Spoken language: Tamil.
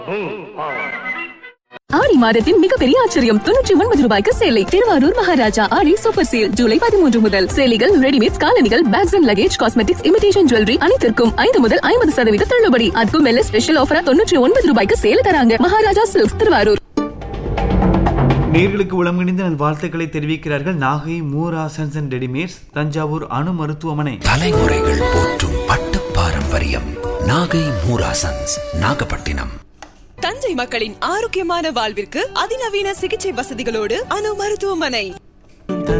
ஆடி மாதத்தின் மிகப்பெரிய ஆச்சரியம் தொண்ணூற்றி ஒன்பது ரூபாய்க்கு சேலை திருவாரூர் மகாராஜா ஆடி சூப்பர் சேல் ஜூலை பதிமூன்று முதல் சேலைகள் ரெடிமேட் காலணிகள் bags and luggage cosmetics imitation jewellery அனைத்திற்கும் ஐந்து முதல் ஐம்பது சதவீத தள்ளுபடி அதுக்கும் மேல ஸ்பெஷல் ஆஃபரா தொண்ணூற்றி ஒன்பது ரூபாய்க்கு சேல தராங்க மகாராஜா சில்க்ஸ் திருவாரூர் நேர்களுக்கு உளமணிந்த வாழ்த்துக்களை தெரிவிக்கிறார்கள் Nagai Moora sons and readymades Thanjavur அணு மருத்துவமனை தலைமுறைகள் போற்றும் பட்டு பாரம்பரியம் நாகை மூராசன்ஸ் நாகப்பட்டினம் தஞ்சை மக்களின் ஆரோக்கியமான வாழ்விற்கு அதிநவீன சிகிச்சை வசதிகளோடு அணு மருத்துவமனை